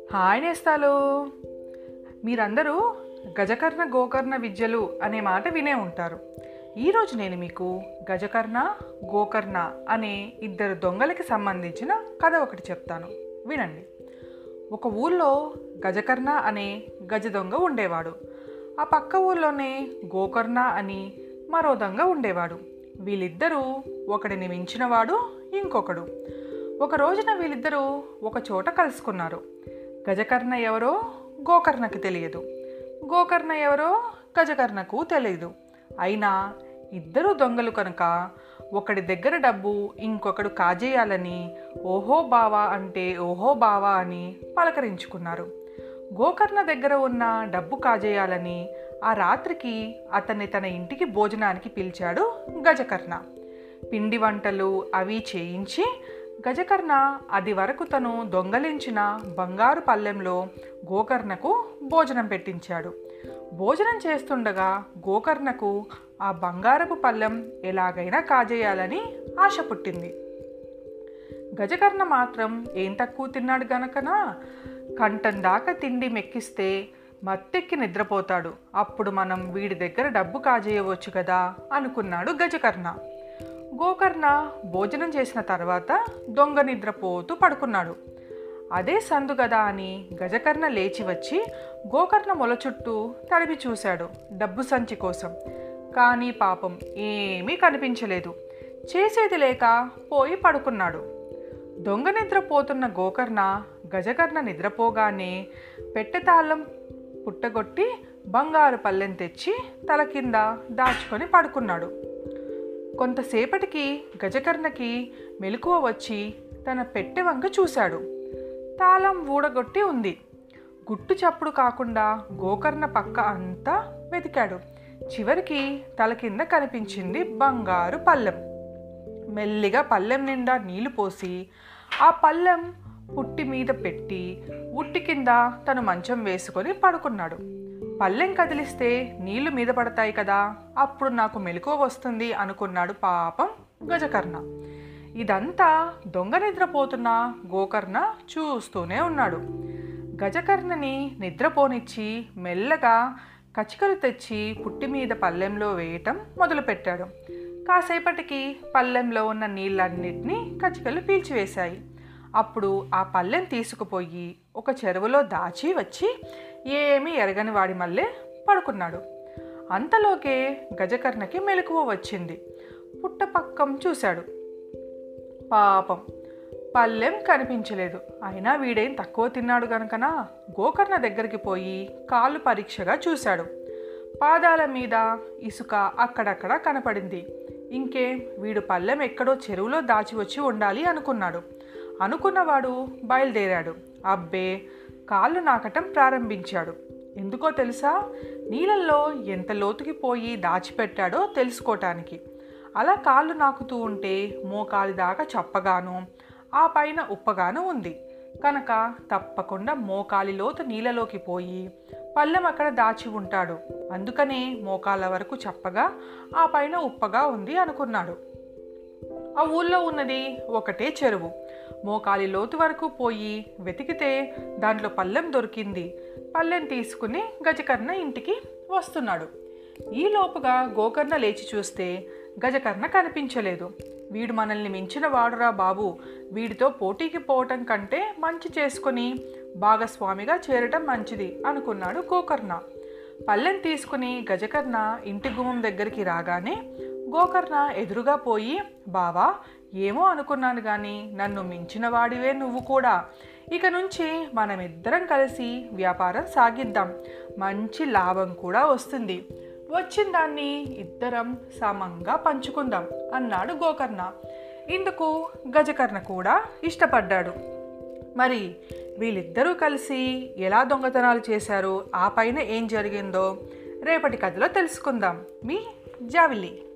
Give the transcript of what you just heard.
hi నేస్తాలు మీరందరూ గజకర్ణ గోకర్ణ విద్యలు అనే మాట వినే ఉంటారు ఈరోజు నేను మీకు గజకర్ణ గోకర్ణ అనే ఇద్దరు దొంగలకి సంబంధించిన కథ ఒకటి చెప్తాను వినండి ఒక ఊళ్ళో గజకర్ణ అనే గజ దొంగ ఉండేవాడు ఆ పక్క ఊళ్ళోనే గోకర్ణ అని మరో దొంగ ఉండేవాడు వీళ్ళిద్దరూ ఒకడిని మించినవాడు ఇంకొకడు ఒక రోజున వీళ్ళిద్దరూ ఒక చోట కలుసుకున్నారు గజకర్ణ ఎవరో గోకర్ణకి తెలియదు గోకర్ణ ఎవరో గజకర్ణకు తెలియదు అయినా ఇద్దరు దొంగలు కనుక ఒకడి దగ్గర డబ్బు ఇంకొకడు కాజేయాలని ఓహో బావా అంటే ఓహో బావా అని పలకరించుకున్నారు గోకర్ణ దగ్గర ఉన్న డబ్బు కాజేయాలని ఆ రాత్రికి అతన్ని తన ఇంటికి భోజనానికి పిలిచాడు గజకర్ణ పిండి వంటలు అవి చేయించి గజకర్ణ అది వరకు తను దొంగలించిన బంగారు పల్లెంలో గోకర్ణకు భోజనం పెట్టించాడు భోజనం చేస్తుండగా గోకర్ణకు ఆ బంగారపు పల్లెం ఎలాగైనా కాజేయాలని ఆశ పుట్టింది గజకర్ణ మాత్రం ఏం తక్కువ తిన్నాడు గనకనా కంఠం దాకా తిండి మెక్కిస్తే మత్తెక్కి నిద్రపోతాడు అప్పుడు మనం వీడి దగ్గర డబ్బు కాజేయవచ్చు కదా అనుకున్నాడు గజకర్ణ గోకర్ణ భోజనం చేసిన తర్వాత దొంగ నిద్రపోతూ పడుకున్నాడు అదే సందు కదా అని గజకర్ణ లేచి వచ్చి గోకర్ణ మొల చుట్టూ తడిపి చూశాడు డబ్బు సంచి కోసం కానీ పాపం ఏమీ కనిపించలేదు చేసేది లేక పోయి పడుకున్నాడు దొంగ నిద్రపోతున్న గోకర్ణ గజకర్ణ నిద్రపోగానే పెట్టెతాళం పుట్టగొట్టి బంగారు పల్లెం తెచ్చి తల కింద దాచుకొని పడుకున్నాడు కొంతసేపటికి గజకర్ణకి మెలకువ వచ్చి తన పెట్టె వంక చూశాడు తాళం ఊడగొట్టి ఉంది గుట్టు చప్పుడు కాకుండా గోకర్ణ పక్క అంతా వెతికాడు చివరికి తల కింద కనిపించింది బంగారు పల్లెం మెల్లిగా పల్లెం నిండా నీళ్లు పోసి ఆ పల్లెం పుట్టి మీద పెట్టి ఉట్టి కింద తను మంచం వేసుకొని పడుకున్నాడు పల్లెం కదిలిస్తే నీళ్లు మీద పడతాయి కదా అప్పుడు నాకు మెలకువ వస్తుంది అనుకున్నాడు పాపం గజకర్ణ ఇదంతా దొంగ నిద్రపోతున్న గోకర్ణ చూస్తూనే ఉన్నాడు గజకర్ణని నిద్రపోనిచ్చి మెల్లగా కచికలు తెచ్చి పుట్టి మీద పల్లెంలో వేయటం మొదలుపెట్టాడు కాసేపటికి పల్లెంలో ఉన్న నీళ్ళన్నిటినీ కచికలు పీల్చివేశాయి అప్పుడు ఆ పల్లెం తీసుకుపోయి ఒక చెరువులో దాచి వచ్చి ఏమీ ఎరగని వాడి మళ్ళీ పడుకున్నాడు అంతలోకే గజకర్ణకి మెలకువ వచ్చింది పుట్టపక్కం చూశాడు పాపం పల్లెం కనిపించలేదు అయినా వీడేం తక్కువ తిన్నాడు గనుకనా గోకర్ణ దగ్గరికి పోయి కాళ్ళు పరీక్షగా చూశాడు పాదాల మీద ఇసుక అక్కడక్కడ కనపడింది ఇంకేం వీడు పల్లెం ఎక్కడో చెరువులో దాచి వచ్చి ఉండాలి అనుకున్నాడు అనుకున్నవాడు బయలుదేరాడు అబ్బే కాళ్ళు నాకటం ప్రారంభించాడు ఎందుకో తెలుసా నీళ్ళల్లో ఎంత లోతుకి పోయి దాచిపెట్టాడో తెలుసుకోవటానికి అలా కాళ్ళు నాకుతూ ఉంటే మోకాలి దాకా చప్పగాను ఆ పైన ఉప్పగాను ఉంది కనుక తప్పకుండా మోకాలి లోతు నీళ్ళలోకి పోయి పళ్ళెం అక్కడ దాచి ఉంటాడు అందుకనే మోకాళ్ళ వరకు చప్పగా ఆ పైన ఉప్పగా ఉంది అనుకున్నాడు ఆ ఊళ్ళో ఉన్నది ఒకటే చెరువు మోకాలి లోతు వరకు పోయి వెతికితే దాంట్లో పల్లెం దొరికింది పల్లెం తీసుకుని గజకర్ణ ఇంటికి వస్తున్నాడు ఈ లోపుగా గోకర్ణ లేచి చూస్తే గజకర్ణ కనిపించలేదు వీడు మనల్ని మించిన వాడురా బాబు వీడితో పోటీకి పోవటం కంటే మంచి చేసుకుని భాగస్వామిగా చేరటం మంచిది అనుకున్నాడు గోకర్ణ పల్లెం తీసుకుని గజకర్ణ ఇంటి గుమ్మం దగ్గరికి రాగానే గోకర్ణ ఎదురుగా పోయి బావా ఏమో అనుకున్నాను కానీ నన్ను మించిన వాడివే నువ్వు కూడా ఇక నుంచి మనమిద్దరం కలిసి వ్యాపారం సాగిద్దాం మంచి లాభం కూడా వస్తుంది వచ్చిన దాన్ని ఇద్దరం సమంగా పంచుకుందాం అన్నాడు గోకర్ణ ఇందుకు గజకర్ణ కూడా ఇష్టపడ్డాడు మరి వీళ్ళిద్దరూ కలిసి ఎలా దొంగతనాలు చేశారో ఆ పైన ఏం జరిగిందో రేపటి కథలో తెలుసుకుందాం మీ జావిలి